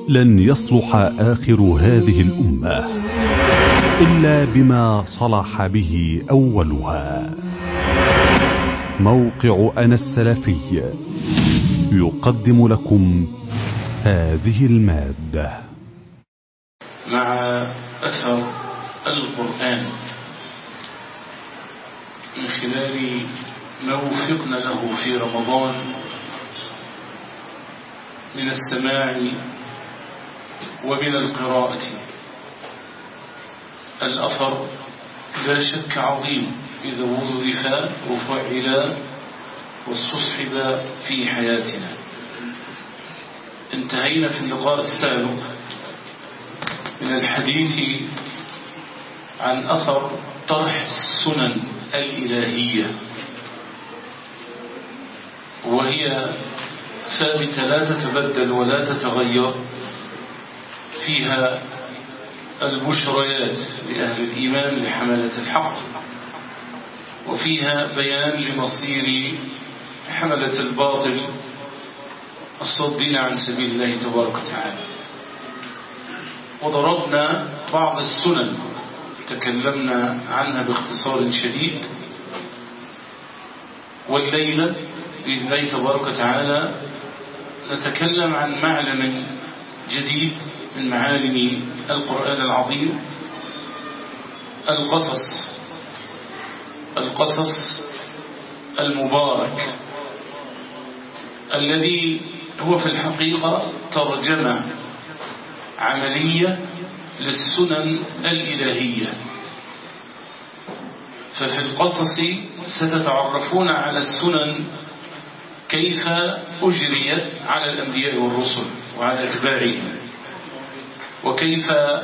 لن يصلح آخر هذه الأمة إلا بما صلح به أولها موقع أنا السلفي يقدم لكم هذه المادة مع أثر القرآن من خلال ما وفقنا له في رمضان من السماع ومن القراءة الأثر لا شك عظيم إذا وظف وفعل واستصحب في حياتنا انتهينا في اللقاء السابق من الحديث عن أثر طرح السنن الإلهية وهي ثابتة لا تتبدل ولا تتغير فيها البشريات لأهل الإيمان لحملة الحق وفيها بيان لمصير حملة الباطل الصدين عن سبيل الله تبارك وتعالى وضربنا بعض السنن تكلمنا عنها باختصار شديد والليلة بإذن الله تبارك وتعالى نتكلم عن معلم جديد من معالم القرآن العظيم القصص القصص المبارك الذي هو في الحقيقة ترجمة عملية للسنن الإلهية ففي القصص ستتعرفون على السنن كيف أجريت على الأنبياء والرسل وعلى أتباعهم وكيف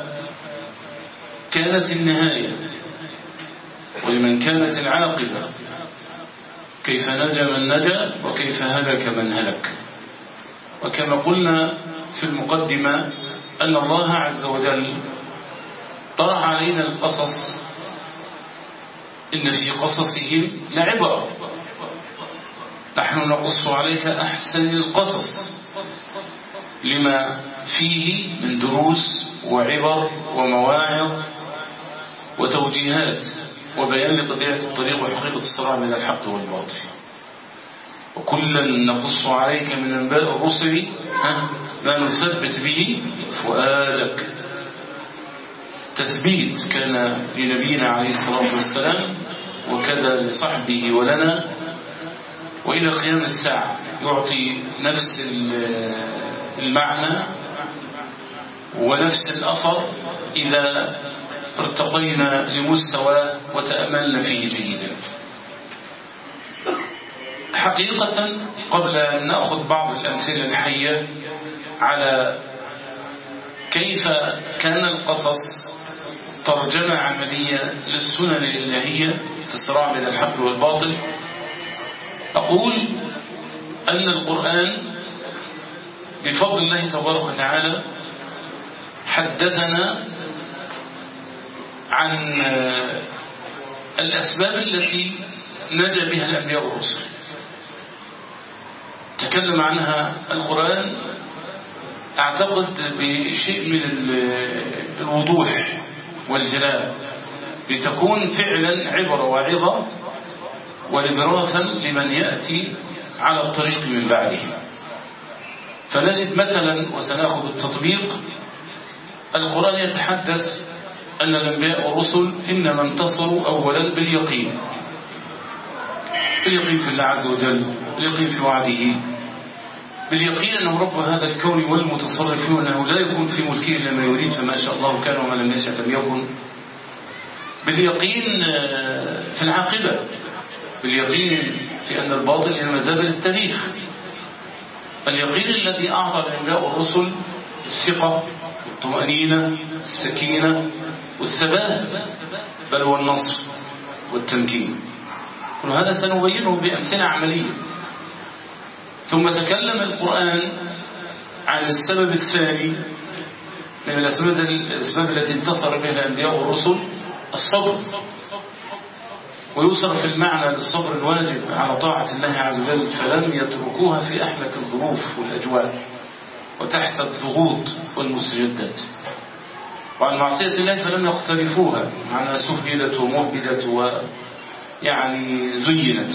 كانت النهاية ولمن كانت العاقبة كيف نجا من نجا وكيف هلك من هلك وكما قلنا في المقدمة أن الله عز وجل طرح علينا القصص إن في قصصهم لعبرة نحن نقص عليك أحسن القصص لما فيه من دروس وعبر ومواعظ وتوجيهات وبيان لطبيعة الطريق وحقيقة الصراع بين الحق والباطل وكلا نقص عليك من أنباء الرسل ما نثبت به فؤادك تثبيت كان لنبينا عليه الصلاة والسلام وكذا لصحبه ولنا وإلى قيام الساعة يعطي نفس المعنى ونفس الأثر إذا ارتقينا لمستوى وتأملنا فيه جيدا حقيقة قبل أن نأخذ بعض الأمثلة الحية على كيف كان القصص ترجمة عملية للسنن الإلهية في الصراع بين الحق والباطل أقول أن القرآن بفضل الله تبارك وتعالى حدثنا عن الأسباب التي نجا بها الأنبياء والرسل تكلم عنها القرآن أعتقد بشيء من الوضوح والجلال لتكون فعلا عبرة وعظة ولبراثا لمن يأتي على الطريق من بعده فنجد مثلا وسنأخذ التطبيق القرآن يتحدث أن الأنبياء والرسل إنما انتصروا أولا باليقين باليقين في الله عز وجل باليقين في وعده باليقين أنه رب هذا الكون والمتصرف فيه وأنه لا يكون في ملكه إلا ما يريد فما شاء الله كان وما لم يشاء لم يكن باليقين في العاقبة باليقين في أن الباطل إنما زبل التاريخ اليقين الذي أعطى الأنبياء والرسل الثقة والطمأنينة السكينة والثبات بل والنصر والتمكين كل هذا سنبينه بأمثلة عملية ثم تكلم القرآن عن السبب الثاني من الأسباب الأسباب التي انتصر بها الأنبياء والرسل الصبر ويصرف المعنى للصبر الواجب على طاعة الله عز وجل فلم يتركوها في أحلك الظروف والأجواء وتحت الضغوط والمستجدات وعن معصية الله فلم يقترفوها معنى سهلت ومهدت ويعني زينت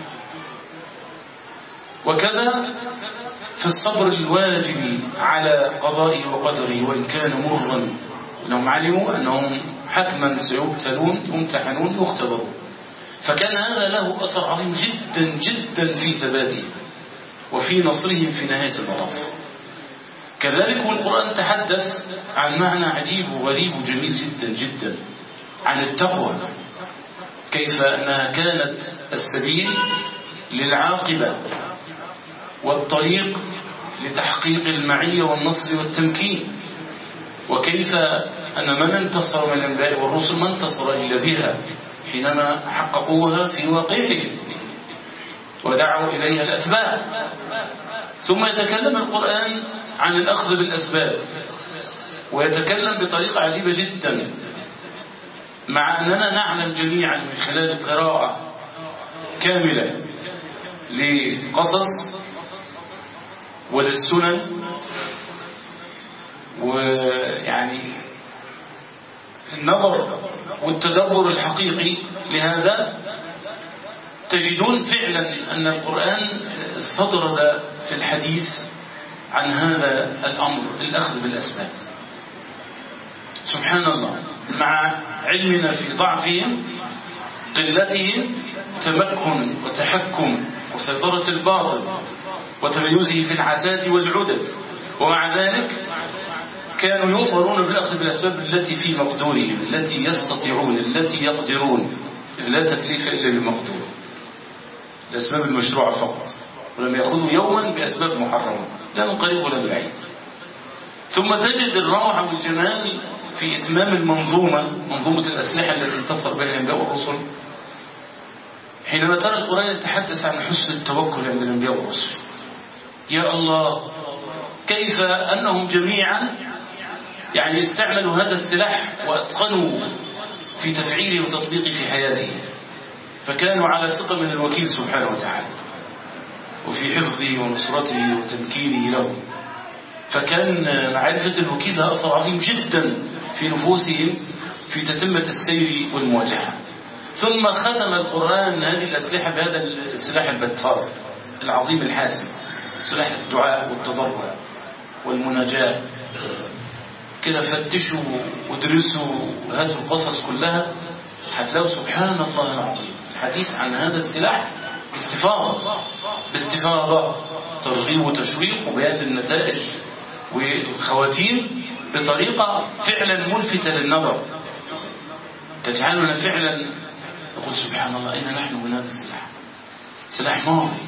وكذا في الصبر الواجب على قضائه وقدره وإن كان مرا انهم علموا أنهم حتما سيبتلون يمتحنون يختبرون فكان هذا له أثر عظيم جدا جدا في ثباتهم وفي نصرهم في نهاية المطاف كذلك والقرآن تحدث عن معنى عجيب وغريب وجميل جدا جدا عن التقوى كيف أنها كانت السبيل للعاقبة والطريق لتحقيق المعية والنصر والتمكين وكيف أن من انتصر من الأنبياء والرسل ما انتصر إلا بها حينما حققوها في واقعهم ودعوا إليها الأتباع ثم يتكلم القرآن عن الأخذ بالأسباب ويتكلم بطريقة عجيبة جدا مع أننا نعلم جميعا من خلال القراءة كاملة لقصص وللسنن ويعني النظر والتدبر الحقيقي لهذا تجدون فعلا أن القرآن استطرد في الحديث عن هذا الأمر الأخذ بالأسباب سبحان الله مع علمنا في ضعفهم قلتهم تمكن وتحكم وسيطرة الباطل وتميزه في العتاد والعدد ومع ذلك كانوا يؤمرون بالأخذ بالأسباب التي في مقدورهم التي يستطيعون التي يقدرون لا تكليف إلا بالمقدور الأسباب المشروعة فقط ولم يأخذوا يوما بأسباب محرمة لا من قريب ولا بعيد ثم تجد الروعة والجمال في إتمام المنظومة منظومة الأسلحة التي انتصر بها الأنبياء والرسل حينما ترى القرآن يتحدث عن حسن التوكل عند الأنبياء والرسل يا الله كيف أنهم جميعا يعني استعملوا هذا السلاح وأتقنوا في تفعيله وتطبيقه في حياته فكانوا على ثقة من الوكيل سبحانه وتعالى وفي حفظه ونصرته وتمكينه له فكان معرفة الوكيل لها أثر عظيم جدا في نفوسهم في تتمة السير والمواجهة ثم ختم القرآن هذه الأسلحة بهذا السلاح البتار العظيم الحاسم سلاح الدعاء والتضرع والمناجاة كده فتشوا وادرسوا هذه القصص كلها هتلاقوا سبحان الله العظيم الحديث عن هذا السلاح باستفاضة باستفاضة ترغيب وتشويق وبيان للنتائج والخواتيم بطريقة فعلا ملفتة للنظر تجعلنا فعلا نقول سبحان الله أين نحن من هذا السلاح سلاح ماضي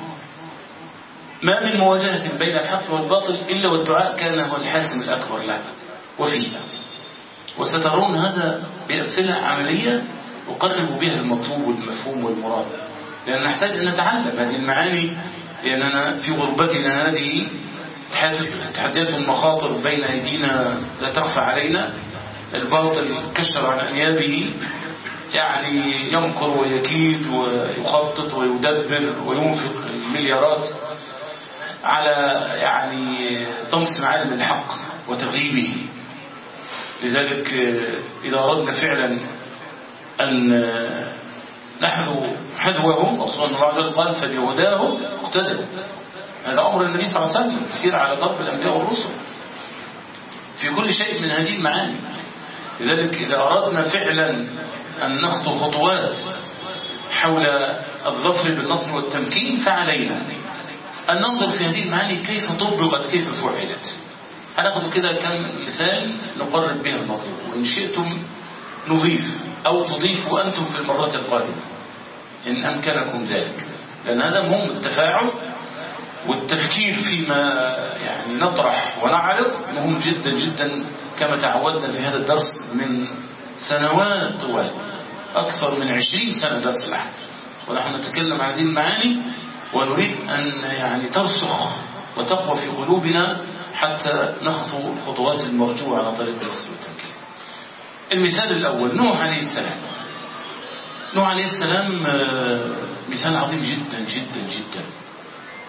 ما من مواجهة بين الحق والباطل إلا والدعاء كان هو الحاسم الأكبر لنا وفينا وسترون هذا بأمثلة عملية أقرب بها المطلوب والمفهوم والمراد لأن نحتاج أن نتعلم هذه المعاني لأننا في غربتنا هذه تحديات المخاطر بين أيدينا لا تخفى علينا الباطل كشر عن أنيابه يعني يمكر ويكيد ويخطط ويدبر وينفق المليارات على يعني طمس معالم الحق وتغييبه لذلك إذا أردنا فعلا أن نحذو حذوهم أصلا الله عز وجل قال فبهداه اقتدوا هذا أمر النبي صلى الله عليه وسلم يسير على ضرب الأنبياء والرسل في كل شيء من هذه المعاني لذلك إذا أردنا فعلا أن نخطو خطوات حول الظفر بالنصر والتمكين فعلينا أن ننظر في هذه المعاني كيف طبقت كيف فعلت هناخد كده كم مثال نقرب بها المطلوب وإن شئتم نضيف أو تضيفوا أنتم في المرات القادمة إن أمكنكم ذلك لأن هذا مهم التفاعل والتفكير فيما يعني نطرح ونعرض مهم جدا جدا كما تعودنا في هذا الدرس من سنوات طوال أكثر من عشرين سنة درس الأحد ونحن نتكلم عن هذه المعاني ونريد أن يعني ترسخ وتقوى في قلوبنا حتى نخطو الخطوات المرجوة على طريق النصر والتمكين المثال الأول نوح عليه السلام نوح عليه السلام مثال عظيم جدا جدا جدا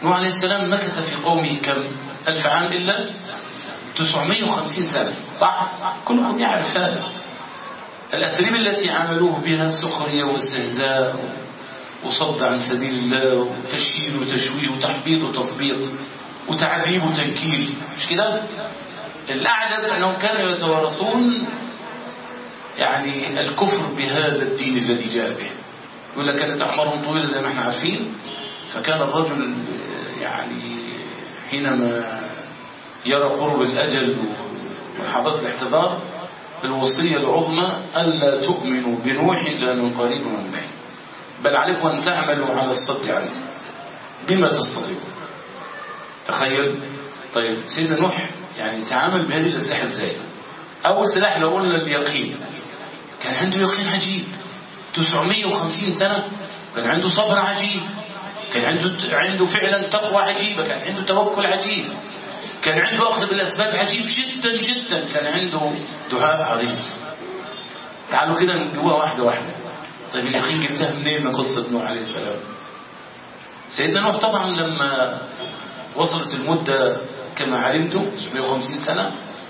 نوح عليه السلام مكث في قومه كم ألف عام إلا 950 سنة صح؟ كلكم يعرف هذا الأساليب التي عملوه بها سخرية واستهزاء وصد عن سبيل الله وتشييد وتشويه وتحبيط وتثبيط وتعذيب وتنكيل مش كده؟ الأعجب أنهم كانوا يتوارثون يعني الكفر بهذا الدين الذي جاء به يقول لك كانت أعمارهم طويلة زي ما احنا عارفين فكان الرجل يعني حينما يرى قرب الأجل ولحظات الاحتضار الوصية العظمى ألا تؤمنوا بنوح إلا من قريب ومن بعيد بل عليكم أن تعملوا على الصد عنه بما تستطيعون تخيل طيب سيدنا نوح يعني تعامل بهذه الأسلحة ازاي أول سلاح لو قلنا اليقين كان عنده يقين عجيب 950 سنة كان عنده صبر عجيب كان عنده عنده فعلا تقوى عجيبة كان عنده توكل عجيب كان عنده أخذ بالأسباب عجيب جدا جدا كان عنده دعاء عظيم تعالوا كده نجوها واحدة واحدة طيب اليقين جبتها منين من قصة نوح عليه السلام سيدنا نوح طبعا لما وصلت المدة كما علمتم 750 سنة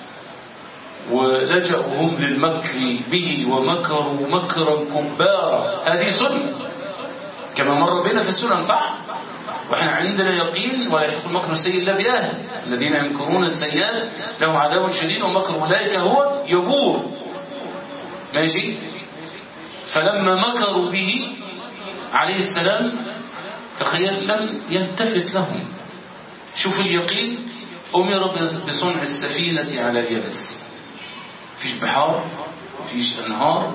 ولجأوا هم للمكر به ومكروا مكرا كبارا هذه سنة كما مر بنا في السنن صح واحنا عندنا يقين ولا يحق المكر السيء الا باهله الذين يمكرون السيئات لهم عذاب شديد ومكر اولئك هو يبور ماشي فلما مكروا به عليه السلام تخيل لم يلتفت لهم شوف اليقين أمر بصنع السفينة على اليبس فيش بحار فيش أنهار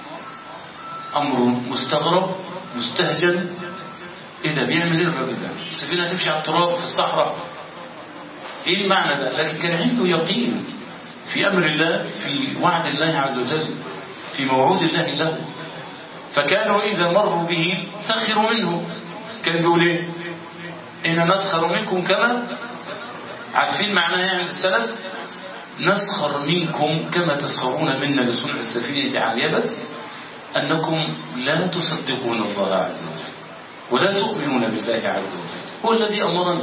أمر مستغرب مستهجن إيه ده بيعمل إيه الراجل ده السفينة تمشي على التراب في الصحراء إيه المعنى ده لكن كان عنده يقين في أمر الله في وعد الله عز وجل في موعود الله له فكانوا إذا مروا به سخروا منه كان بيقول إيه إن نسخر منكم كما عارفين معناها عند السلف نسخر منكم كما تسخرون منا لصنع السفينة على اليبس أنكم لا تصدقون الله عز وجل ولا تؤمنون بالله عز وجل هو الذي أمرني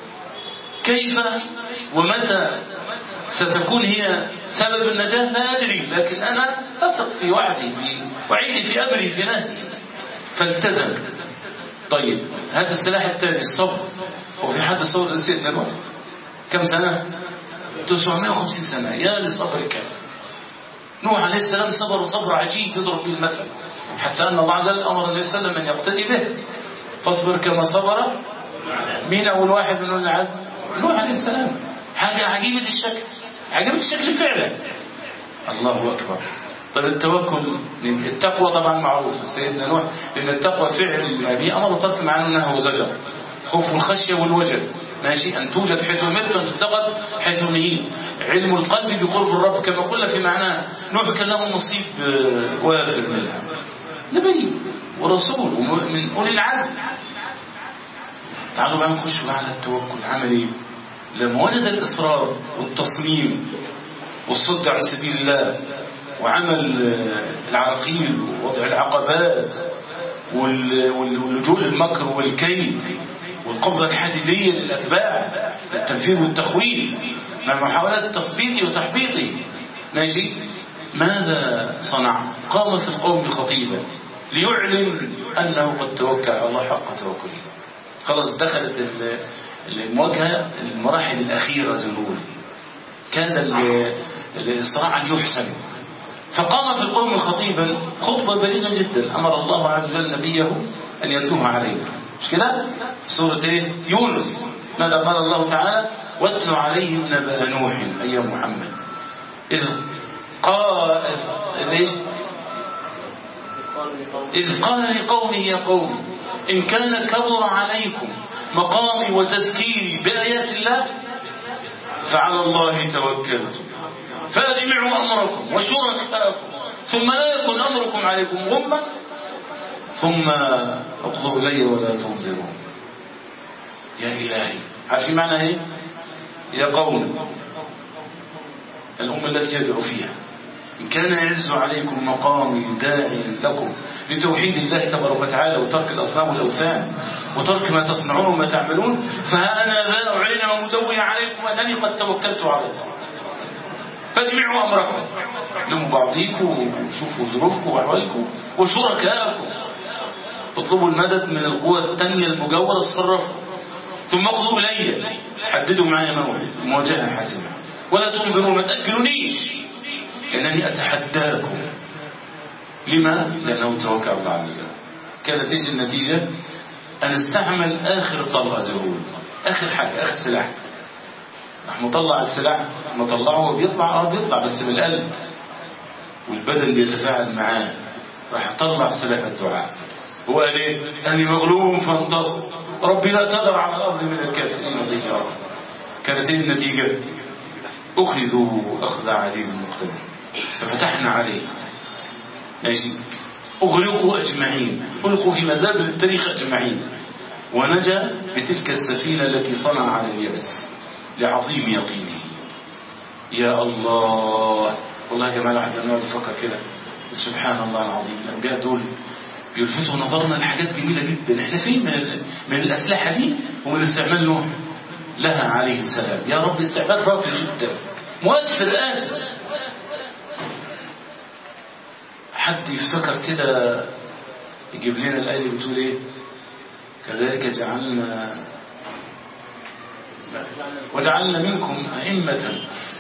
كيف ومتى ستكون هي سبب النجاة لا أدري لكن أنا أثق في وعدي وعيدي في أمري في نهدي فالتزم طيب هذا السلاح الثاني الصبر وفي حد صبر سيدنا نوح كم سنة 950 سنة يا لصبرك نوح عليه السلام صبر صبر عجيب يضرب به المثل حتى أن الله عز وجل أمر النبي صلى الله عليه وسلم أن يقتدي به فاصبر كما صبر مين أول واحد من أولي العزم نوح عليه السلام حاجة عجيبة الشكل عجيبة الشكل فعلا الله أكبر طيب التوكل التقوى طبعا معروف سيدنا نوح لأن التقوى فعل يعني أمر ترك معناه أنه زجر خوف الخشية والوجل ماشي أن توجد حيث المرت وأن تفتقد حيث النهي علم القلب بقرب الرب كما قلنا في معناه نوح كان له نصيب وافر منها نبي ورسول من أولي العزم تعالوا بقى نخش بقى على التوكل عمل ايه لما وجد الإصرار والتصميم والصد عن سبيل الله وعمل العراقيل ووضع العقبات واللجوء للمكر والكيد والقبضة الحديدية للأتباع التنفيذ والتخويف مع محاولات تثبيته وتحبيطه ماشي ماذا صنع قام في القوم خطيبا ليعلن أنه قد توكل على الله حق توكله خلاص دخلت المواجهة المراحل الأخيرة زي ما نقول كان الإسراع أن يحسن فقام في القوم خطيبا خطبة بليغة جدا أمر الله عز وجل نبيه أن يتلوها عليه مش كده سورة ايه يونس ماذا قال الله تعالى واتل عليهم نبأ نوح أي محمد إذ قال ليش إذ قال لقومه يا قوم إن كان كبر عليكم مقامي وتذكيري بآيات الله فعلى الله توكلت فأجمعوا أمركم وشركاءكم ثم لا يكن أمركم عليكم غمة ثم اقضوا إلي ولا تنظرون يا إلهي عارفين معنى ايه يا قوم الأمة التي يدعو فيها إن كان يعز عليكم مقامي داعي لكم لتوحيد الله تبارك وتعالى وترك الأصنام والأوثان وترك ما تصنعون وما تعملون فها أنا ذا أعلن ومدوي عليكم أنني قد توكلت على الله فاجمعوا أمركم لموا بعضيكم وشوفوا ظروفكم وأحوالكم وشركائكم اطلبوا المدد من القوى الثانية المجاورة اتصرفوا ثم اقضوا إلي حددوا معي موعد مواجهة حاسمة ولا تنظروا ما تأكلونيش لأنني أتحداكم لما؟ لأنه توكل الله عز وجل كانت ايش النتيجة؟ أن استعمل آخر طلقة زهور آخر حاجة آخر سلاح راح مطلع السلاح مطلعه بيطلع اه بيطلع بس بالقلب والبدن بيتفاعل معاه راح طلع سلاح الدعاء هو قال ايه؟ أني مغلوب فانتصر ربي لا تذر على الأرض من الكافرين ضيارا كانت ايه النتيجة؟ أخذوا أخذ عزيز مقتدر ففتحنا عليه ماشي أغرقوا أجمعين ألقوا في مزابل التاريخ أجمعين ونجا بتلك السفينة التي صنع على اليابس لعظيم يقينه يا الله والله يا جماعة الواحد لما يقعد يفكر كده سبحان الله العظيم الأنبياء دول بيلفتوا نظرنا لحاجات جميلة جدا احنا فين من, من الأسلحة دي ومن استعمال نوح لها عليه السلام يا رب استعمال راقي جدا مؤثر آسف حد يفتكر كده يجيب لنا الآية اللي بتقول ايه كذلك جعلنا وجعلنا منكم أئمة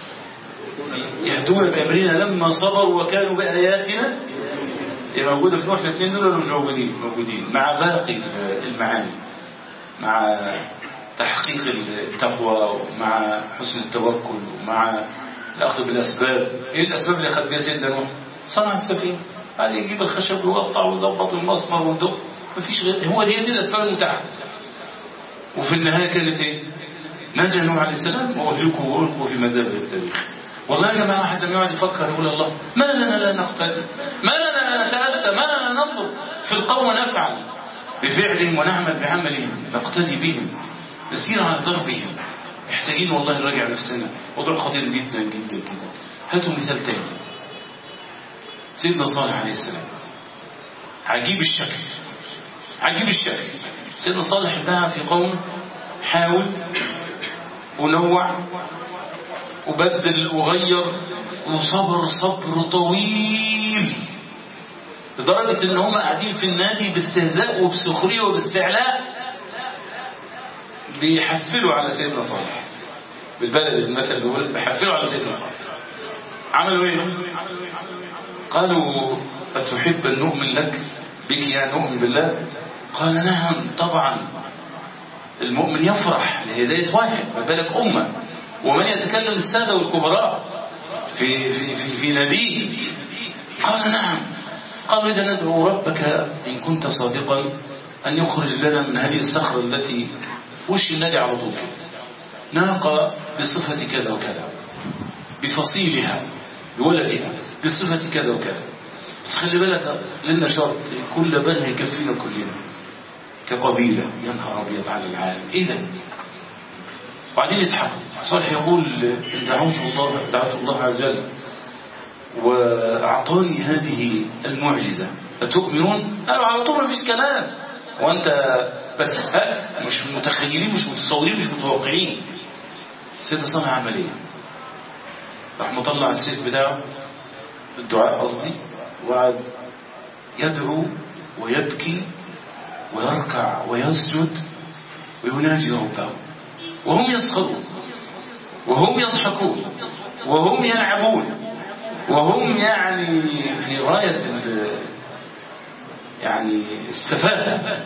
يهدون بأمرنا لما صبروا وكانوا بآياتنا هي موجودة في نوح الاثنين دول ولا مش موجودين موجودين مع باقي المعاني مع تحقيق التقوى ومع حسن التوكل ومع الأخذ بالأسباب إيه الأسباب اللي أخذ بها سيدنا نوح صنع السفينة بعد يجيب الخشب ويقطع ويظبط المسمر والدق مفيش غير هو دي دي الأسباب المتاحة وفي النهاية كانت إيه نجا نوح عليه السلام وأهلكوا وألقوا في مزابل التاريخ والله يا جماعة واحد لما يقعد يفكر يقول الله ما لنا لا نقتدي ما لنا لا نتأسى ما لنا ننظر في القوم نفعل بفعلهم ونعمل بعملهم نقتدي بهم نسير على ضربهم محتاجين والله نراجع نفسنا موضوع خطير جدا جدا جدا هاتوا مثال تاني سيدنا صالح عليه السلام عجيب الشكل عجيب الشكل سيدنا صالح دعا في قوم حاول ونوع وبدل وغير وصبر صبر طويل لدرجة ان هم قاعدين في النادي باستهزاء وبسخرية وباستعلاء بيحفلوا على سيدنا صالح بالبلد المثل بيقول بيحفلوا على سيدنا صالح عملوا ايه قالوا أتحب أن نؤمن لك بك يا نؤمن بالله قال نعم طبعا المؤمن يفرح لهداية واحد ما بالك أمة ومن يتكلم السادة والكبراء في, في, في, في ناديه قال نعم قالوا إذا ندعو ربك إن كنت صادقا أن يخرج لنا من هذه الصخرة التي وش النادي على طول ناقة بصفة كذا وكذا بفصيلها بولدها بصفة كذا وكذا بس خلي بالك لنا شرط كل بل هيكفينا كلنا كقبيلة يا نهار أبيض على العالم إيه ده وبعدين يضحكوا صالح يقول إن دعوت الله دعوت الله عز وجل وأعطاني هذه المعجزة أتؤمنون؟ قالوا على طول مفيش كلام وأنت بس ها مش متخيلين مش متصورين مش متوقعين سيدنا صالح عمل إيه؟ راح مطلع السيف بتاعه الدعاء قصدي وقعد يدعو ويبكي ويركع ويسجد ويناجي ربه وهم يسخرون وهم يضحكون وهم يلعبون وهم يعني في غاية يعني السفاهة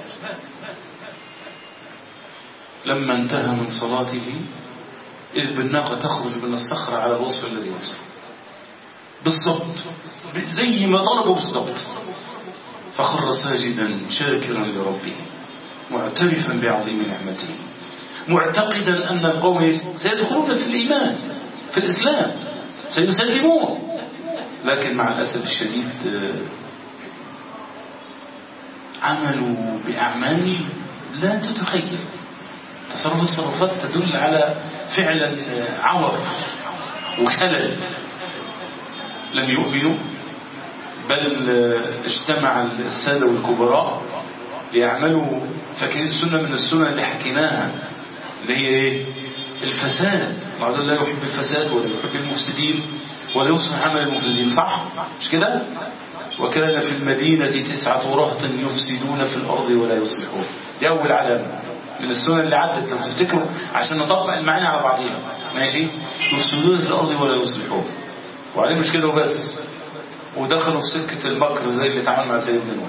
لما انتهى من صلاته إذ بالناقة تخرج من الصخرة على الوصف الذي وصفه بالضبط زي ما طلبوا بالضبط فخر ساجدا شاكرا لربه معترفا بعظيم نعمته معتقدا أن القوم سيدخلون في الإيمان في الإسلام سيسلمون لكن مع الأسف الشديد عملوا بأعمال لا تتخيل تصرفات تصرفات تدل على فعلا عور وخلل لم يؤمنوا بل اجتمع السادة والكبراء ليعملوا فاكرين سنة من السنة اللي حكيناها اللي هي ايه الفساد بعض لا يحب الفساد ولا يحب المفسدين ولا يصلح عمل المفسدين صح مش كده وكان في المدينة تسعة رهط يفسدون في الأرض ولا يصلحون دي أول علامة من السنة اللي عدت لو تفتكروا عشان نطبق المعاني على بعضها ماشي يفسدون في الأرض ولا يصلحون وعليه مش كده وبس ودخلوا في سكة المكر زي اللي اتعامل مع سيدنا نوح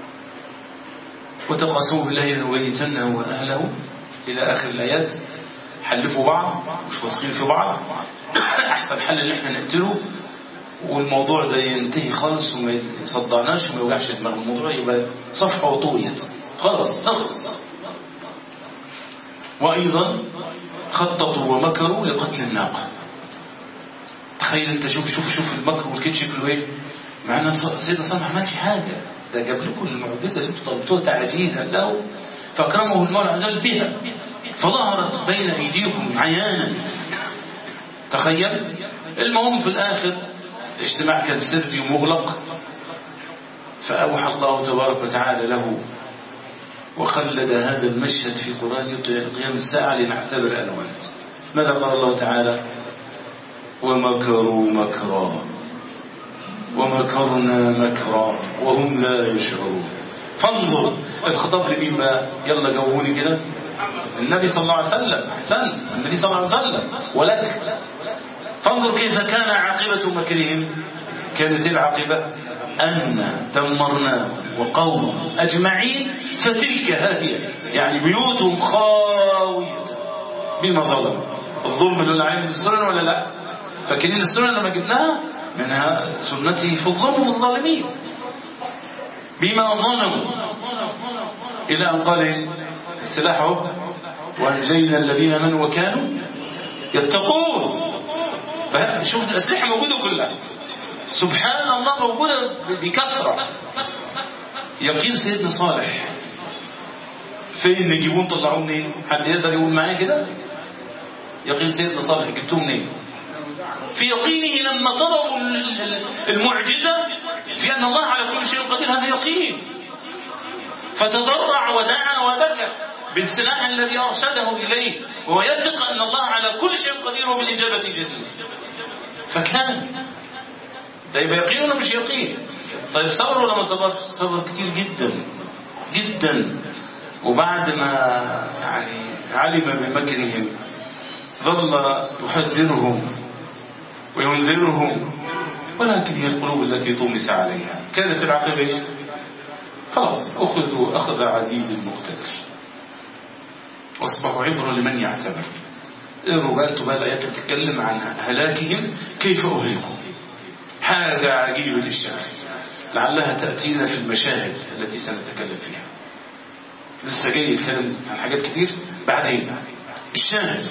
وتقاسموا بالله لنبيتنه وأهله إلى آخر الآيات حلفوا بعض مش واثقين في بعض أحسن حل إن احنا نقتله والموضوع ده ينتهي خالص وما يصدعناش وما يوجعش دماغ الموضوع يبقى صفحة وطويت خلاص نخلص وأيضا خططوا ومكروا لقتل الناقة تخيل انت شوف شوف شوف المكر والكيد شكله ايه مع ان سيدنا صالح ما عملش حاجه ده جاب لكم المعجزه اللي انتم طلبتوها تعجيزا له فاكرمه المولى عز وجل بها فظهرت بين ايديكم عيانا تخيل المهم في الاخر الاجتماع كان سري ومغلق فاوحى الله تبارك وتعالى له وخلد هذا المشهد في قرآن قيام الساعة لنعتبر أنا وأنت ماذا قال الله تعالى ومكروا مكرا ومكرنا مكرا وهم لا يشعرون فانظر الخطاب لمين بقى يلا جاوبوني كده النبي صلى الله عليه وسلم احسن النبي صلى الله عليه وسلم ولك فانظر كيف كان عاقبة مكرهم كانت العاقبة أن دمرنا وقوم أجمعين فتلك هذه يعني بيوتهم خاوية بما ظلم الظلم اللي عليهم بالسنن ولا لا فاكرين السنن لما جبناها منها سنته في الظلم والظالمين بما ظلموا إلى أن قال السلاح اهو وأنجينا الذين آمنوا وكانوا يتقون شوف الأسلحة موجودة كلها سبحان الله موجودة بكثرة يقين سيدنا صالح فين نجيبون طلعوه منين حد يقدر يقول معايا كده يقين سيدنا صالح جبتوه منين في يقينه لما طلبوا المعجزة في أن الله على كل شيء قدير هذا يقين فتضرع ودعا وبكى بالسلاح الذي أرشده إليه وهو يثق أن الله على كل شيء قدير وبالإجابة جديد فكان ده يبقى يقين ولا مش يقين طيب صبر ولا ما صبر صبر كتير جدا جدا وبعد ما يعني علم بمكرهم ظل يحذرهم وينذرهم ولكن هي القلوب التي طمس عليها كانت العقبة ايش خلاص أخذوا أخذ عزيز المقتدر واصبحوا عبرة لمن يعتبر اقروا بقى انتوا بقى الآيات تتكلم عن هلاكهم كيف أهلكوا حاجة عجيبة الشكل لعلها تأتينا في المشاهد التي سنتكلم فيها لسه جاي يتكلم عن حاجات كتير بعدين الشاهد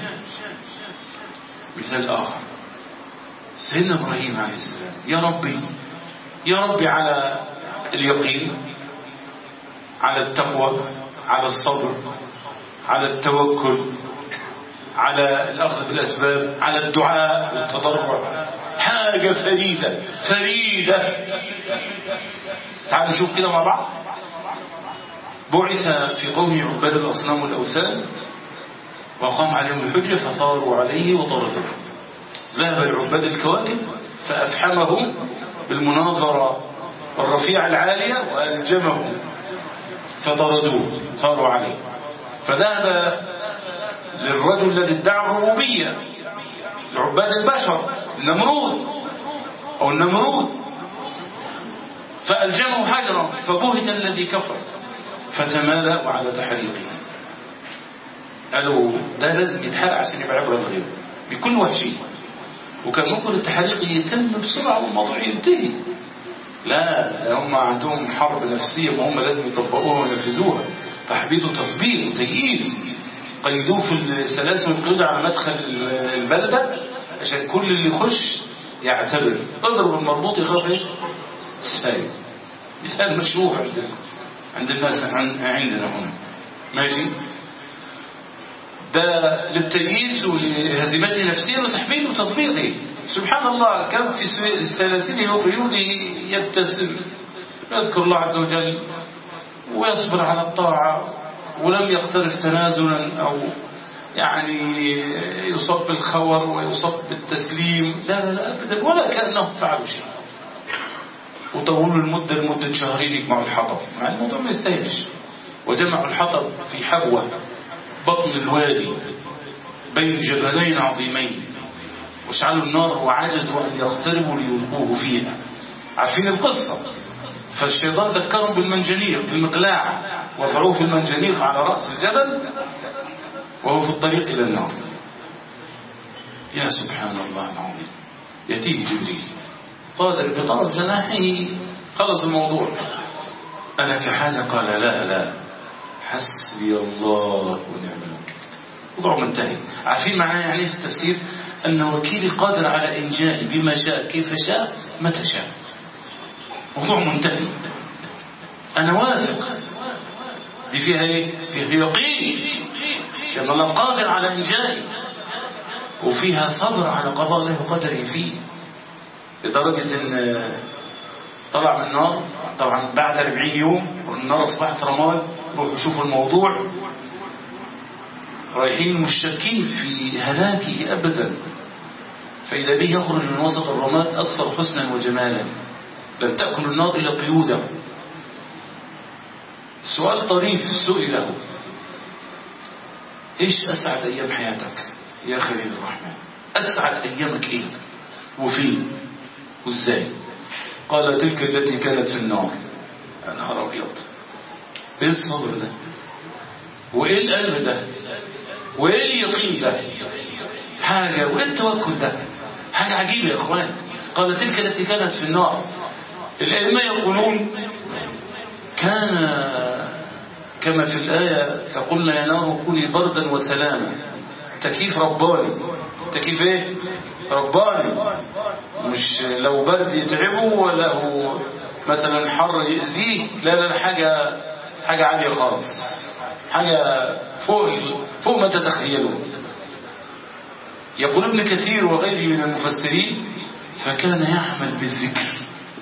مثال آخر سيدنا إبراهيم عليه السلام يا ربي يا ربي على اليقين على التقوى على الصبر على التوكل على الأخذ بالأسباب على الدعاء والتضرع حاجة فريدة فريدة تعالوا نشوف كده مع بعض بعث في قوم عباد الأصنام والأوثان وقام عليهم الحجة فثاروا عليه وطردوه ذهب لعباد الكواكب فأفحمهم بالمناظرة الرفيعة العالية وألجمهم فطردوه ثاروا عليه فذهب للرجل الذي ادعى الربوبية لعباد البشر النمرود أو النمرود فألجمه حجرا فبهت الذي كفر فتمالأوا على تحريقه قالوا ده لازم يتحرق عشان يبقى عبرة الغير بكل وحشية وكان ممكن التحريق يتم بسرعة والموضوع ينتهي لا ده هم عندهم حرب نفسية وهم لازم يطبقوها وينفذوها تحبيط وتثبيط وتيئيز قيدوه في السلاسل والقيود على مدخل البلدة عشان كل اللي يخش يعتبر اضرب المربوط يخاف ايش سايد مثال مشروع عندنا عند الناس عندنا هنا ماشي ده للتمييز ولهزيمته نفسيا وتحميل وتضبيطه سبحان الله كم في سلاسله وقيوده يبتسم يذكر الله عز وجل ويصبر على الطاعة ولم يقترف تنازلا أو يعني يصب بالخور ويصب بالتسليم لا لا لا أبدا ولا كأنهم فعلوا شيء وطولوا المدة لمدة شهرين يجمعوا الحطب مع الموضوع ما يستاهلش وجمعوا الحطب في حبوة بطن الوادي بين جبلين عظيمين واشعلوا النار وعجزوا أن يقتربوا ليلقوه فيها عارفين القصة فالشيطان ذكرهم بالمنجنيق بالمقلاع وضعوه في المنجنيق على رأس الجبل وهو في الطريق إلى النار يا سبحان الله العظيم يأتيه جبريل قادر بطرف جناحه خلص الموضوع ألك حاجة قال لا لا حسبي الله ونعم الوكيل موضوع منتهي عارفين معناه يعني في التفسير أن وكيلي قادر على إنجائي بما شاء كيف شاء متى شاء موضوع منتهي أنا واثق دي فيها إيه؟ فيها يقين لأن الله قادر على إنجائي وفيها صبر على قضاء الله وقدره فيه لدرجة ان طلع من النار طبعا بعد 40 يوم والنار اصبحت رماد روحوا شوفوا الموضوع رايحين مشتكين في هلاكه ابدا فاذا به يخرج من وسط الرماد اكثر حسنا وجمالا لم تاكل النار الا قيوده سؤال طريف سئله ايش اسعد ايام حياتك يا خليل الرحمن اسعد ايامك ايه وفين وازاي قال تلك التي كانت في النار يا نهار ابيض ايه الصبر ده وايه القلب ده وايه اليقين ده حاجه وايه التوكل ده حاجه عجيبه يا اخوان قال تلك التي كانت في النار الائمه يقولون كان كما في الآية فقلنا يا نار كوني بردا وسلاما تكييف رباني تكييف ايه رباني مش لو برد يتعبه ولا هو مثلا حر يأذيه لا لا حاجة حاجة عالية خالص حاجة فوق فوق ما تتخيلون يقول ابن كثير وغيره من المفسرين فكان يعمل بالذكر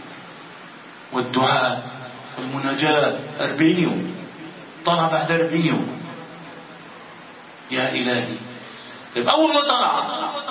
والدعاء والمناجاة أربعين يوم طلع بعد أربعين يوم يا إلهي يبقى أول ما طلع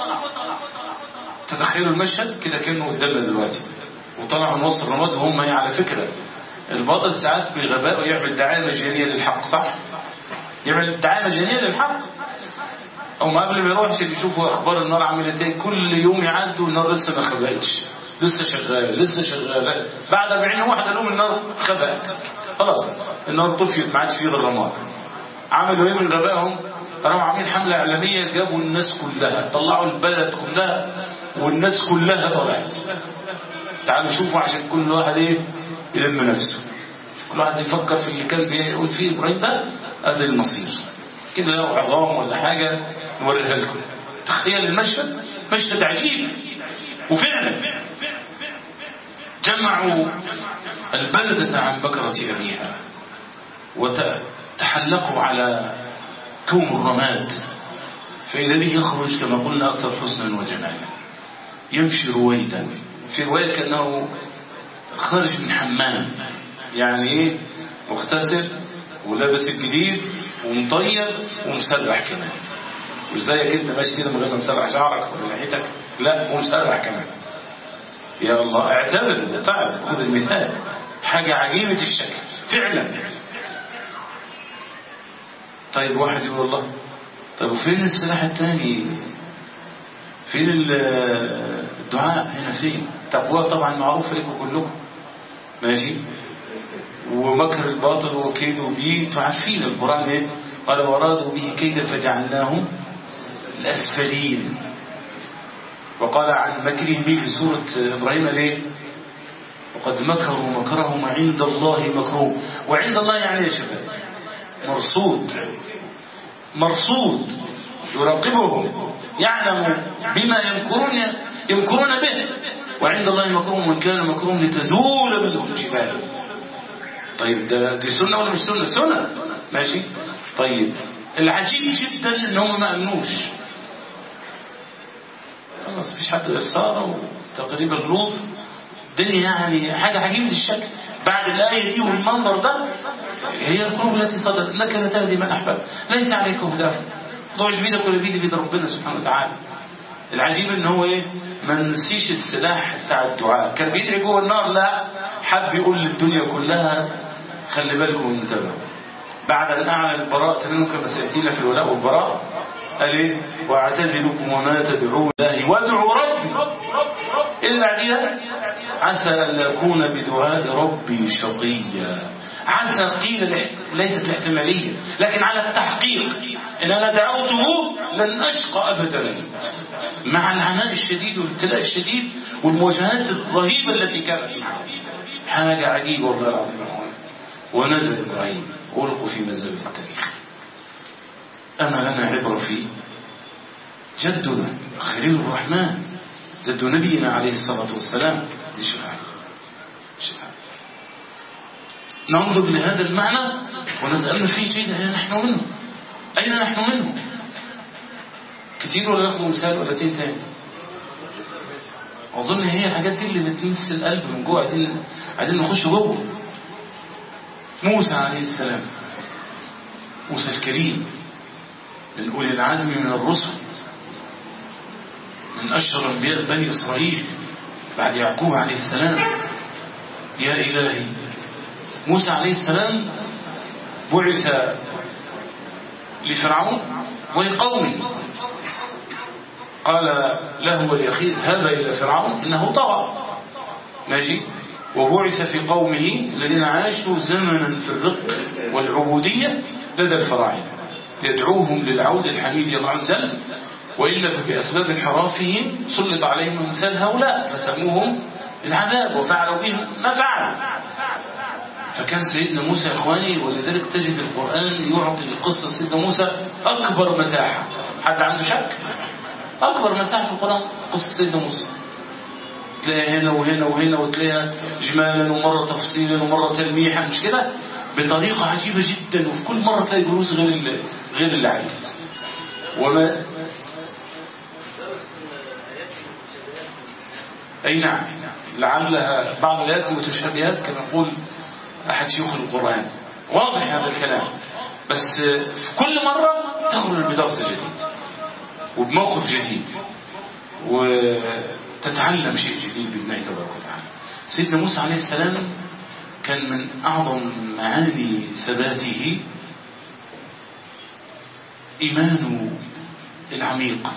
تتخيلوا المشهد كده كأنه قدامنا دلوقتي وطلع من وسط الرماد وهم يعني على فكرة الباطل ساعات بغبائه يعمل دعاية مجانية للحق صح؟ يعمل دعاية مجانية للحق أو ما قبل ما يروحش بيشوفوا أخبار النار عملت ايه كل يوم يعدوا النار لسه ما خبأتش لسه شغالة لسه شغالة بعد 40 يوم واحدة لهم النار خبأت خلاص النار طفيت ما عادش فيه غير رماد عملوا ايه من غبائهم راحوا عاملين حملة إعلامية جابوا الناس كلها طلعوا البلد كلها والناس كلها طلعت تعالوا شوفوا عشان كل واحد ايه يلم نفسه كل واحد يفكر في اللي كان بيقول فيه ابراهيم ده ادي المصير كده لو عظام ولا حاجة نوريها لكم تخيل المشهد مشهد عجيب وفعلا جمعوا البلدة عن بكرة أبيها وتحلقوا على كوم الرماد فإذا به يخرج كما قلنا أكثر حسنا وجمالا يمشي رويدا في رواية كأنه خارج من حمام يعني ايه مغتسل ولابس الجديد ومطيب ومسرح كمان مش زيك انت ماشي كده من غير ما تسرح شعرك ولا لحيتك لا ومسرح كمان يا الله اعتبر ده تعب خذ المثال حاجة عجيبة الشكل فعلا طيب واحد يقول الله طيب وفين السلاح الثاني فين الدعاء هنا فين تقوى طبعا معروفة لكم كلكم ماشي ومكر الباطل وكيده به تعرفين القرآن ايه قال وارادوا به كيدا فجعلناهم الأسفلين وقال عن مكرهم به في سورة إبراهيم ليه وقد مكروا مكرهم عند الله مكروه وعند الله يعني يا شباب مرصود مرصود يراقبهم يعلم بما يمكرون يمكرون به وعند الله مكروم وإن كان مكروم لتزول منه الجبال طيب ده دي سنة ولا مش سنة سنة ماشي طيب العجيب جدا ان هم ما امنوش خلاص مفيش حد غير ساره وتقريبا لوط الدنيا يعني حاجه عجيبه الشكل بعد الايه دي والمنظر ده هي القلوب التي صدت انك لا تهدي من احببت ليس عليك هداهم ضعش بيدك ولا بيدي بيد ربنا سبحانه وتعالى العجيب ان هو ايه ما نسيش السلاح بتاع الدعاء كان بيدري جوه النار لا حب يقول للدنيا كلها خلي بالكم انتبهوا بعد ان اعلن البراء منهم كما سياتينا في الولاء والبراء قال ايه واعتزلكم وما تدعون الله وادعوا ربي الا بعدها عسى ان اكون بدعاء ربي شقيا عسى قيل ليست الاحتماليه لكن على التحقيق ان انا دعوته لن اشقى ابدا مع العناء الشديد والابتلاء الشديد والمواجهات الرهيبه التي كانت معه حاجه عجيبه والله العظيم ونجا ابراهيم ألقوا في مزابل التاريخ أما لنا عبرة في جدنا خليل الرحمن جد نبينا عليه الصلاة والسلام دي شفاعة شفاعة ننظر لهذا المعنى ونتأمل فيه جيدا أين نحن منه أين نحن منه كتير ولا ناخذ مثال ولا تين تاني أظن هي الحاجات دي اللي بتمس القلب من جوه عايزين عايزين نخش جوه موسى عليه السلام موسى الكريم من أولي العزم من الرسل من أشهر أنبياء بني إسرائيل بعد يعقوب عليه السلام يا إلهي موسى عليه السلام بعث لفرعون ولقومه قال له ولأخيه هذا إلى فرعون إنه طغى ماشي وبعث في قومه الذين عاشوا زمنا في الرق والعبودية لدى الفراعنة يدعوهم للعودة الحميد الله عز وجل وإلا فبأسباب انحرافهم سلط عليهم مثال هؤلاء فسموهم العذاب وفعلوا بهم ما فعلوا فكان سيدنا موسى يا إخواني ولذلك تجد القرآن يعطي لقصة سيدنا موسى أكبر مساحة حد عنده شك أكبر مساحة في القرآن قصة سيدنا موسى تلاقيها هنا وهنا وهنا وتلاقيها إجمالا ومرة تفصيلا ومرة تلميحا مش كده بطريقة عجيبة جدا وفي كل مرة تلاقي دروس غير اللي غير اللي عليك وما أي نعم لعلها بعض الآيات متشابهات كما يقول أحد شيوخ القرآن واضح هذا الكلام بس في كل مرة تخرج بدرس جديد وبموقف جديد وتتعلم شيء جديد بالله تبارك وتعالى سيدنا موسى عليه السلام كان من أعظم معاني ثباته إيمانه العميق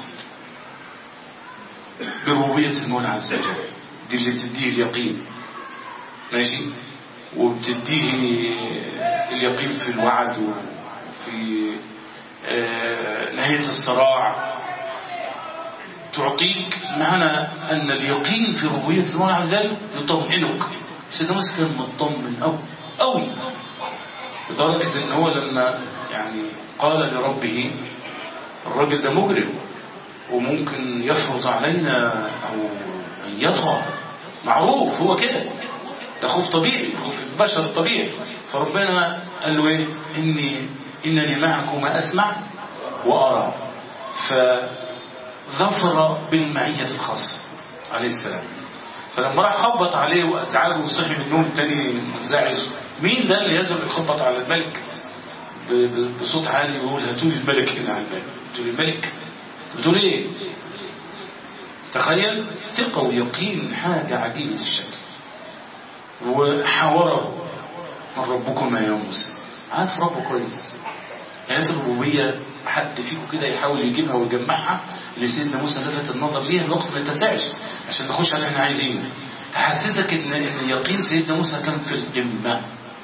بربوبية المولى عز وجل دي اللي بتديه اليقين ماشي وبتديه اليقين في الوعد وفي آه نهاية الصراع تعطيك معنى أن اليقين في ربوبية المولى عز وجل يطمئنك سيدنا موسى كان مطمن أوي أوي لدرجة أن هو لما يعني قال لربه الراجل ده مجرم وممكن يفرض علينا أو أن يطغى معروف هو كده ده خوف طبيعي خوف البشر طبيعي فربنا قال له ايه إني إنني معكم أسمع وأرى فظفر بالمعية الخاصة عليه السلام فلما راح خبط عليه وازعجه وصحي من النوم تاني منزعج مين ده اللي يزرق يخبط على الملك بصوت عالي ويقول هاتوا لي الملك هنا على الباب هاتوا لي الملك بتقول ايه تخيل ثقة ويقين حاجة عجيبة الشكل وحاوره من ربكما يا موسى عارف ربه كويس آيات الربوبية حد فيكم كده يحاول يجيبها ويجمعها لسيدنا موسى لفت النظر ليها الوقت ما يتسعش عشان نخش على اللي احنا عايزينه تحسسك ان ان يقين سيدنا موسى كان في القمه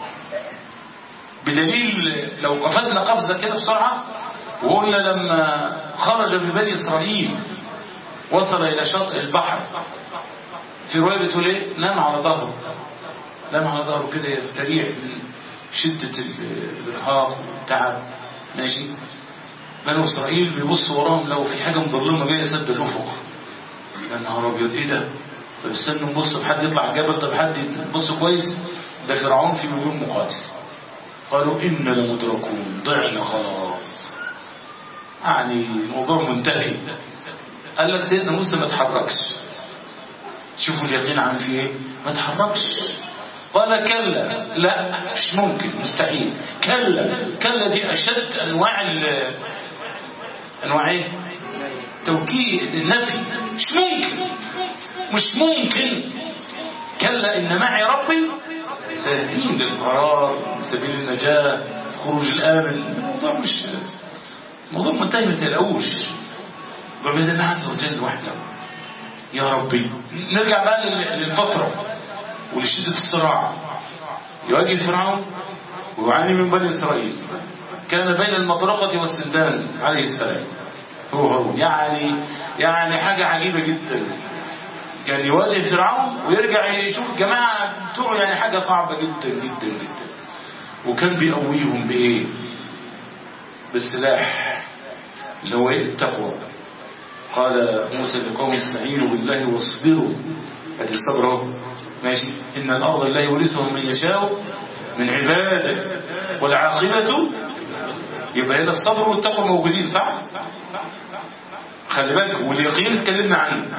بدليل لو قفزنا قفزه كده بسرعه وقلنا لما خرج ببني اسرائيل وصل الى شاطئ البحر في روايه بتقول ايه نام على ظهره نام على ظهره كده يستريح من شده الارهاق والتعب ماشي بنو اسرائيل بيبصوا وراهم لو في حاجه مظلمه جايه سد الافق يا نهار ابيض ايه ده طب استنوا نبص بحد يطلع الجبل طب حد يبص كويس ده فرعون في مليون مقاتل قالوا إنا لمدركون ضعنا خلاص يعني الموضوع منتهي قال لك سيدنا موسى ما تحركش شوفوا اليقين عامل فيه ايه ما تحركش قال كلا لا مش ممكن مستحيل كلا كلا دي اشد انواع ال انواع ايه توكيد النفي مش ممكن مش ممكن كلا ان معي ربي سيهدين للقرار سبيل النجاة خروج الآمن الموضوع مش موضوع منتهي ما تلاقوش بيد الله عز وجل وحده يا ربي نرجع بقى للفترة ولشدة الصراع يواجه فرعون ويعاني من بني إسرائيل كان بين المطرقة والسندان عليه السلام هو هارون يعني يعني حاجة عجيبة جدا كان يواجه فرعون ويرجع يشوف الجماعة بتوعه يعني حاجة صعبة جدا جدا جدا وكان بيقويهم بإيه بالسلاح اللي هو إيه التقوى قال موسى لقوم استعينوا بالله واصبروا ادي الصبر اهو ماشي ان الارض لا يورثها من يشاء من عباده والعاقبه يبقى هنا الصبر والتقوى موجودين صح خلي بالك واليقين اتكلمنا عنه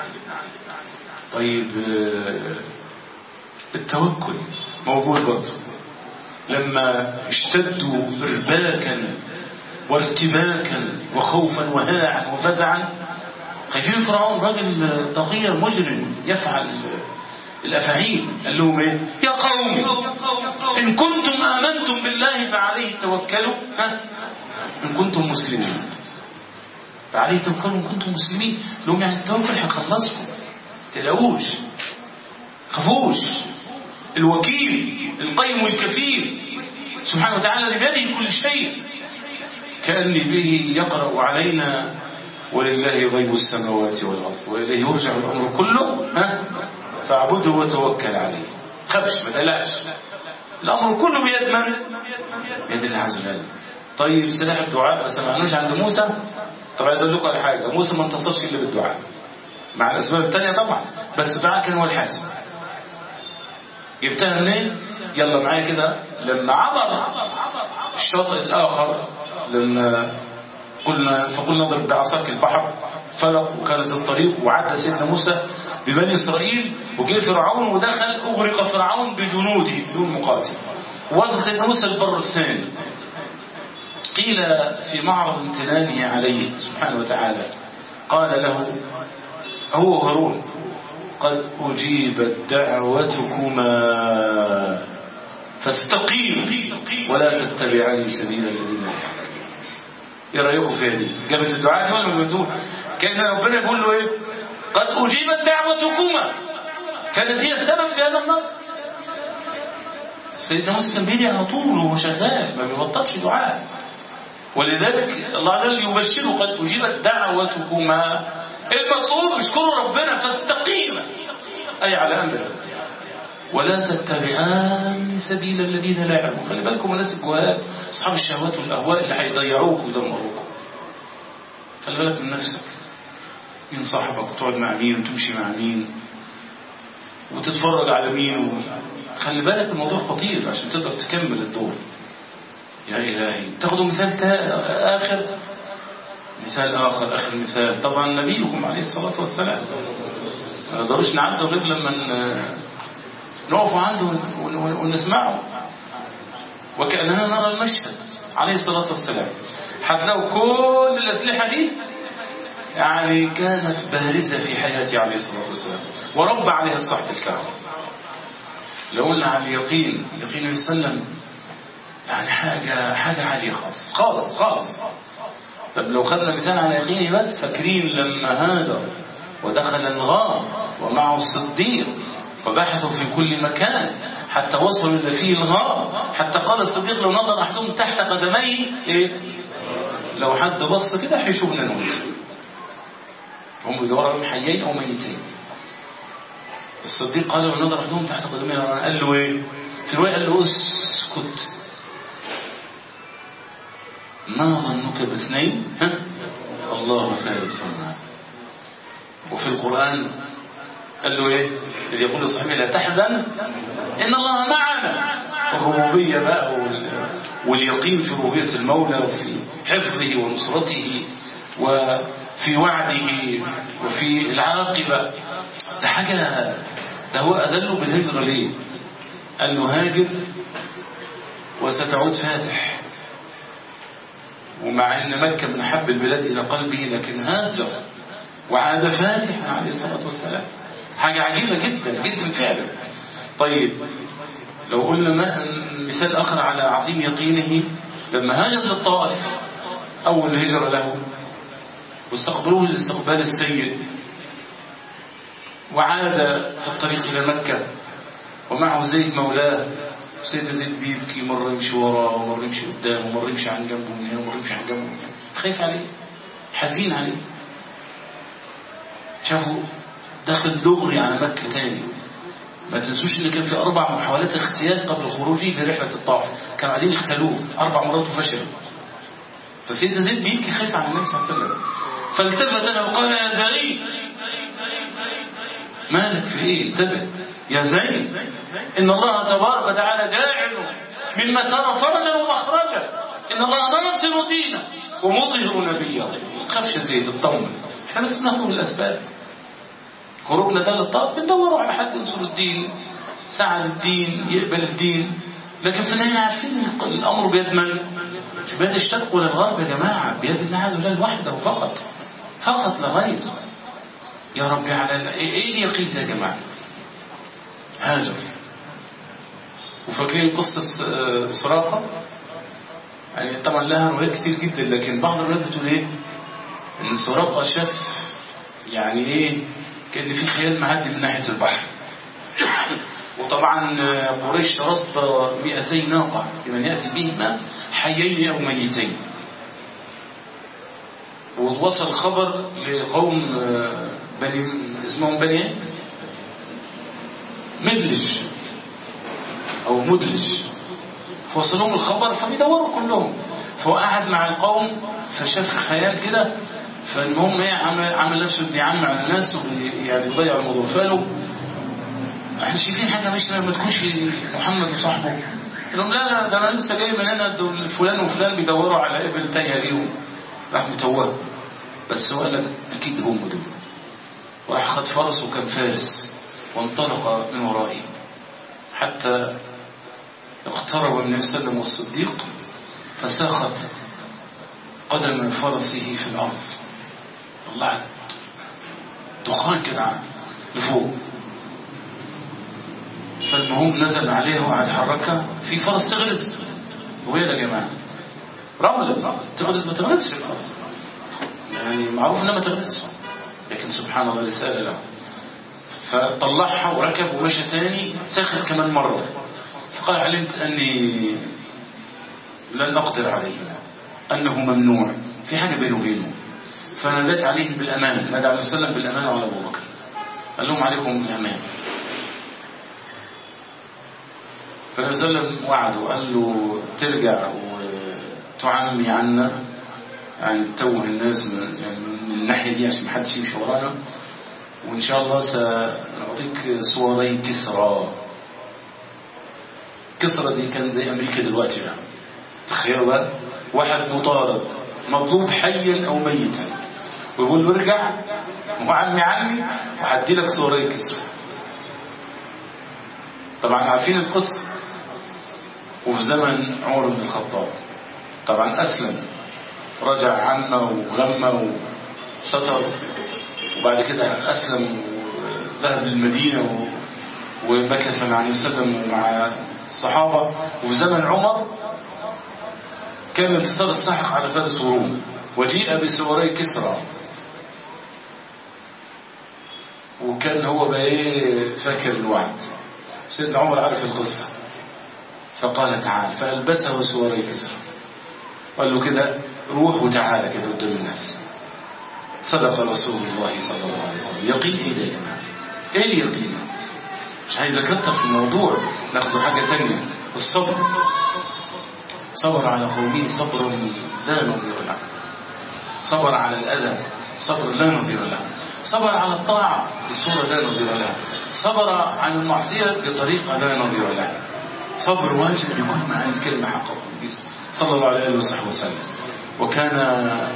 طيب التوكل موجود برضه لما اشتدوا ارباكا وارتباكا وخوفا وهلعا وفزعا خايفين فرعون راجل تغير مجرم يفعل الافاعيل قال لهم ايه يا قوم ان كنتم امنتم بالله فعليه توكلوا ها ان كنتم مسلمين فعليه توكلوا ان كنتم مسلمين لهم يعني التوكل هيخلصكم تلاقوش خافوش الوكيل القيم الكفيل سبحانه وتعالى الذي بيده كل شيء كأني به يقرأ علينا ولله غيب السماوات والأرض وإليه يرجع الأمر كله ها فاعبده وتوكل عليه خبش ما تقلقش الأمر كله بيد من؟ بيد الله عز وجل طيب سلاح الدعاء ما سمعناش عند موسى طب عايز اقول لكم على حاجه موسى ما انتصرش الا بالدعاء مع الاسباب الثانيه طبعا بس الدعاء كان هو الحاسم جبتها منين يلا معايا كده لما عبر الشاطئ الاخر لما قلنا فقلنا اضرب بعصاك البحر فلق وكانت الطريق وعدى سيدنا موسى ببني اسرائيل وجه فرعون ودخل اغرق فرعون بجنوده بدون مقاتل وصل سيدنا موسى البر الثاني قيل في معرض امتنانه عليه سبحانه وتعالى قال له هو هارون قد أجيبت دعوتكما فاستقيم ولا تتبعاني سبيل الذين لا يعلمون ايه رايكم في هذه جابت الدعاء دي ولا ما جابتوه كان ربنا يقول له ايه قد اجيبت دعوتكما كانت هي السبب في هذا النص سيدنا موسى كان بيدعي على طول وهو شغال ما بيبطلش دعاء ولذلك الله عز وجل يبشره قد اجيبت دعوتكما المقصود اشكروا ربنا فاستقيما اي على امره ولا تتبعان سبيل الذين لا يعلمون خلي بالكم الناس الجهال اصحاب الشهوات والاهواء اللي هيضيعوك ويدمروك خلي بالك من نفسك مين صاحبك وتقعد مع مين وتمشي مع مين وتتفرج على مين و... خلي بالك الموضوع خطير عشان تقدر تكمل الدور يا إلهي تاخدوا مثال تا... آخر مثال آخر آخر مثال طبعا نبيكم عليه الصلاة والسلام ما نقدروش نعدوا غير لما نقف عنده ونسمعه وكأننا نرى المشهد عليه الصلاة والسلام هتلاقوا كل الأسلحة دي يعني كانت بارزة في حياته عليه الصلاة والسلام ورب عليها الصحب الكرام لو قلنا عن اليقين اليقين يسلم يعني حاجة حاجة عالية خالص خالص خالص طب لو خدنا مثال على يقيني بس فاكرين لما هاجر ودخل الغار ومعه الصديق وبحثوا في كل مكان حتى وصلوا إلى فيه الغار حتى قال الصديق لو نظر أحدهم تحت قدميه إيه؟ لو حد بص كده هيشوفنا نموت هم بيدوروا عليهم حيين أو ميتين الصديق قال لو نظر أحدهم تحت قدميه قال له إيه في الرواية قال له اسكت ما ظنك باثنين ها؟ الله ثالثهما وفي القرآن قال له ايه إذ يقول لصاحبه لا تحزن إن الله معنا الربوبية بقى واليقين في ربوبية المولى وفي حفظه ونصرته وفي وعده وفي العاقبة ده حاجة ده هو أدله بالهجرة ليه قال له هاجر وستعود فاتح ومع أن مكة من أحب البلاد إلى قلبه لكن هاجر وعاد فاتحا عليه الصلاة والسلام حاجة عجيبة جدا جدا فعلا طيب لو قلنا ما مثال آخر على عظيم يقينه لما هاجر للطائف أول هجرة له واستقبلوه الاستقبال السيد وعاد في الطريق إلى مكة ومعه زيد مولاه سيدنا زيد بيبكي مرة يمشي وراه ومرة يمشي قدامه ومرة يمشي عن جنبه من هنا ومرة يمشي عن جنبه من هنا خايف عليه حزين عليه شافوا دخل دغري على مكة تاني ما تنسوش ان كان في اربع محاولات اغتيال قبل خروجه لرحلة الطائف كانوا عايزين يختلوه اربع مرات وفشلوا فسيدنا زيد بيبكي خايف على النبي صلى الله عليه وسلم فالتفت له وقال يا زيد مالك في ايه انتبه يا زيد ان الله تبارك وتعالى جاعل مما ترى فرجا ومخرجا ان الله ناصر دينه ومظهر نبيه ما تخافش زيد اطمن احنا بس بناخد الاسباب خروجنا ده للطاق بندوروا على حد ينصر الدين سعى الدين يقبل الدين لكن في النهايه عارفين الامر بيد من؟ مش بيد الشرق ولا الغرب يا جماعه بيد الله عز وجل وحده فقط فقط لا غير يا ربي على ايه اليقين يا جماعه هاجر وفاكرين قصة سراقة يعني طبعا لها روايات كتير جدا لكن بعض الروايات بتقول ايه ان سراقة شاف يعني ايه كان في خيال معدي من ناحية البحر وطبعا قريش رصد 200 ناقة لمن يأتي بهما حيين أو ميتين ووصل خبر لقوم بني اسمهم بني مدلج او مدلج فوصلهم الخبر فبيدوروا كلهم فهو قعد مع القوم فشاف خيال كده فالمهم ايه عمل, عمل نفسه بيعمع على الناس يعني يضيع الموضوع فقالوا احنا شايفين حاجه مش ما تكونش محمد وصاحبه قال لهم لا لا ده انا لسه جاي من هنا فلان وفلان بيدوروا على ابن تايه ليهم راح متوه بس هو قال لك اكيد هم دول وراح خد فرس وكان فارس وانطلق من ورائه حتى اقترب من النبي صلى الله عليه وسلم والصديق فساخت قدم فرسه في الارض طلعت دخان كده لفوق فالمهم نزل عليه وقعد يحركها في فرس تغرز وين يا جماعه رمل تغرز ما تغرزش في الارض يعني معروف انها ما تغرزش لكن سبحان الله رساله له فطلعها وركب ومشى تاني سخت كمان مرة فقال علمت أني لن أقدر عليه أنه ممنوع في حاجة بينه وبينه فنادت عليه بالأمان نادى عليه وسلم بالأمان على أبو بكر قال لهم عليكم الأمان فالنبي صلى الله عليه وسلم وعده وقال له ترجع وتعمي عنا يعني توه الناس من, يعني من الناحية دي عشان محدش يمشي ورانا وإن شاء الله سنعطيك صوري كسرى كسرى دي كان زي أمريكا دلوقتي يعني تخيلوا بقى واحد مطارد مطلوب حيا أو ميتا ويقول له ارجع وعمي عني وهدي لك صوري كسرى طبعا عارفين القصة وفي زمن عمر بن الخطاب طبعا أسلم رجع عنا وغمى وستر وبعد كده أسلم وذهب للمدينة ومكث مع النبي صلى الله عليه وسلم ومع الصحابة وفي زمن عمر كان انتصار الساحق على فارس وروم وجيء بسوري كسرى وكان هو بقى ايه فاكر الوعد سيدنا عمر عرف القصة فقال تعال فألبسه سوري كسرى قال له كده روح وتعالى كده قدام الناس صدق رسول الله صلى الله عليه وسلم يقين ايه ده يا جماعه ايه اليقين مش عايز اكتر في الموضوع ناخد حاجه تانية الصبر صبر على قومه صبر لا نظير له صبر على الاذى صبر لا نظير له صبر على الطاعه بصوره لا نظير لها صبر عن المعصيه بطريقه لا نظير لها صبر واجب بكل معنى الكلمه حقه صلى الله عليه وصحبه وسلم وكان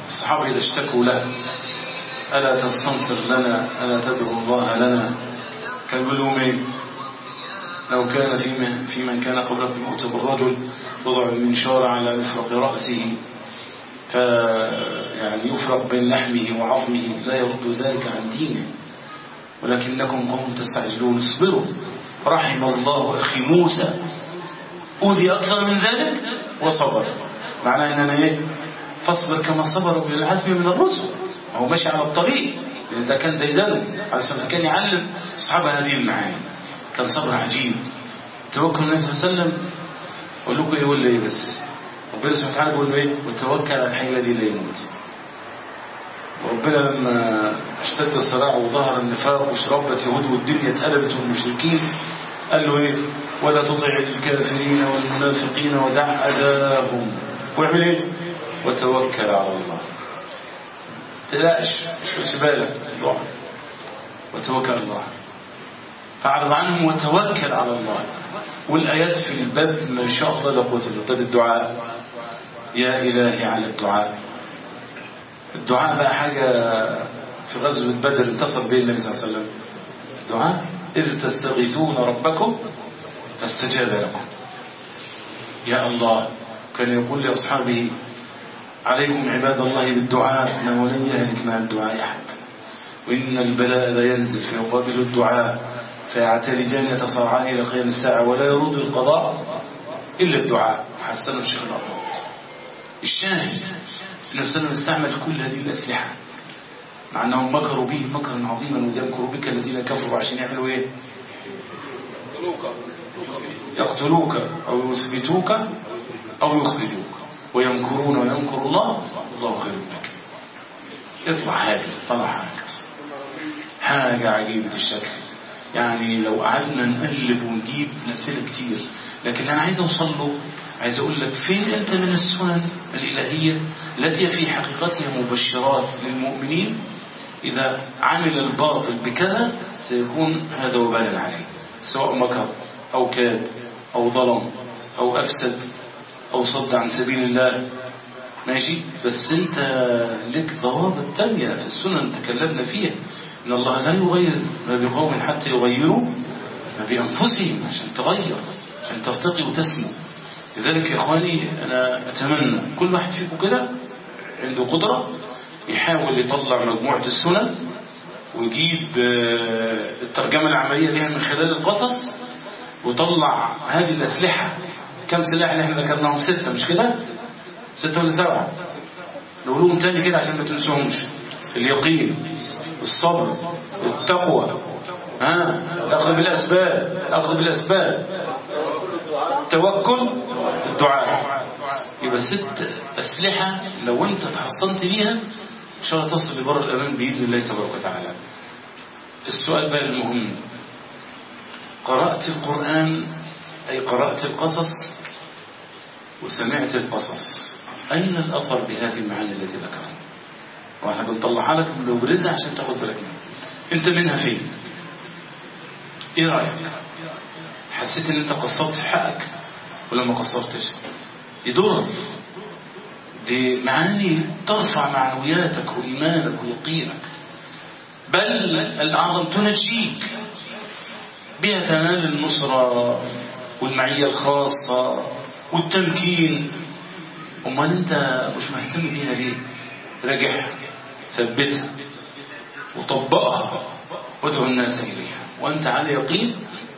الصحابة إذا اشتكوا له ألا تستنصر لنا ألا تدعو الله لنا كان يقول لهم إيه لو كان في من, في من كان قبلكم أتب الرجل وضع المنشار على مفرق رأسه ف يعني يفرق بين لحمه وعظمه لا يرد ذلك عن دينه ولكنكم قوم تستعجلون اصبروا رحم الله أخي موسى أوذي أكثر من ذلك وصبر معناه أننا إيه فاصبر كما صبر أولي العزم من الرسل هو ماشي على الطريق لأن ده كان ديدنه على سبيل كان يعلم أصحاب هذه المعاني كان صبر عجيب توكل النبي صلى الله عليه وسلم أقول لكم إيه ولا إيه بس ربنا سبحانه وتعالى بيقول له إيه وتوكل على الحي الذي لا يموت وربنا لما اشتد الصراع وظهر النفاق وشربت يهود والدنيا اتقلبت والمشركين قال له ايه ولا تطع الكافرين والمنافقين ودع اذاهم واعمل ايه وتوكل على الله تلاقش مش بالك الدعاء وتوكل على الله فاعرض عنهم وتوكل على الله والايات في الباب ما شاء الله لا قوه الا بالله الدعاء يا الهي على الدعاء الدعاء بقى حاجة في غزوة بدر انتصر به النبي صلى الله عليه وسلم الدعاء إذ تستغيثون ربكم فاستجاب لكم يا الله كان يقول لأصحابه عليكم عباد الله بالدعاء إنه لن يهلك مع الدعاء أحد وإن البلاء لا ينزل فيقابل الدعاء فيعتلجان يتصارعان إلى قيام الساعة ولا يرد القضاء إلا الدعاء حسنه الشيخ الأرض الشاهد النبي صلى الله عليه وسلم استعمل كل هذه الأسلحة مع أنهم مكروا به مكرا عظيما ويمكروا بك الذين كفروا عشان يعملوا إيه يقتلوك أو يثبتوك أو يخرجوك ويمكرون ويمكر الله الله خير منك اطلع حاجة طلع حاجة حاجة عجيبة الشكل يعني لو قعدنا نقلب ونجيب نمثلة كتير لكن أنا عايز أوصل له عايز أقول لك فين أنت من السنن الإلهية التي في حقيقتها مبشرات للمؤمنين إذا عمل الباطل بكذا سيكون هذا وبالا عليه سواء مكر أو كاد أو ظلم أو أفسد أو صد عن سبيل الله ماشي بس انت لك ضوابط تانية في السنن تكلمنا فيها ان الله لا يغير ما بقوم حتى يغيروا ما بأنفسهم عشان تغير عشان ترتقي وتسمو لذلك يا إخواني أنا أتمنى كل واحد فيكم كده عنده قدرة يحاول يطلع مجموعة السنن ويجيب الترجمة العملية لها من خلال القصص وطلع هذه الأسلحة كم سلاح اللي احنا ذكرناهم ستة مش كده ستة ولا سبعة نقولهم تاني كده عشان ما تنسوهمش اليقين الصبر التقوى ها الأخذ بالأسباب الأخذ بالأسباب التوكل الدعاء يبقى ست أسلحة لو أنت تحصنت بيها إن شاء الله تصل لبر الأمان بإذن الله تبارك وتعالى السؤال بقى المهم قرأت القرآن أي قرأت القصص وسمعت القصص أين الأثر بهذه المعاني التي ذكرها واحنا بنطلعها لك بنبرزها عشان تاخد بالك منها انت منها فين ايه رأيك حسيت ان انت قصرت في حقك ولا ما قصرتش دي دور دي معاني ترفع معنوياتك وإيمانك ويقينك بل الأعظم تنجيك بها تنال النصرة والمعية الخاصة والتمكين أمال أنت مش مهتم بيها ليه راجعها ثبتها وطبقها وادعو الناس إليها وأنت على يقين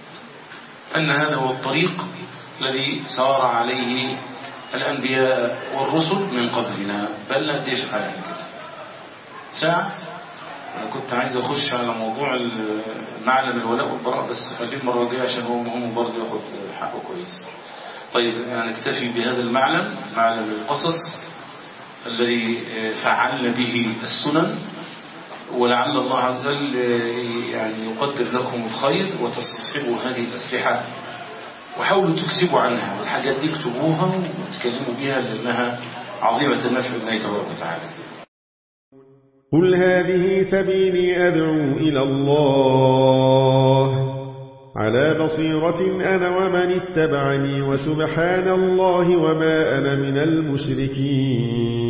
أن هذا هو الطريق الذي سار عليه الأنبياء والرسل من قبلنا بل لا ديش حاجة كده ساعة أنا كنت عايز أخش على موضوع معلم الولاء والبراء بس خليه المرة الجاية عشان هو مهم برضه ياخد حقه كويس طيب هنكتفي يعني بهذا المعلم معلم القصص الذي فعلنا به السنن ولعل الله عز وجل يعني يقدر لكم الخير وتستصحبوا هذه الأسلحة وحاولوا تكتبوا عنها والحاجات دي اكتبوها وتكلموا بها لأنها عظيمة النفع بإذن تبارك وتعالى قل هذه سبيلي أدعو إلى الله على بصيرة أنا ومن اتبعني وسبحان الله وما أنا من المشركين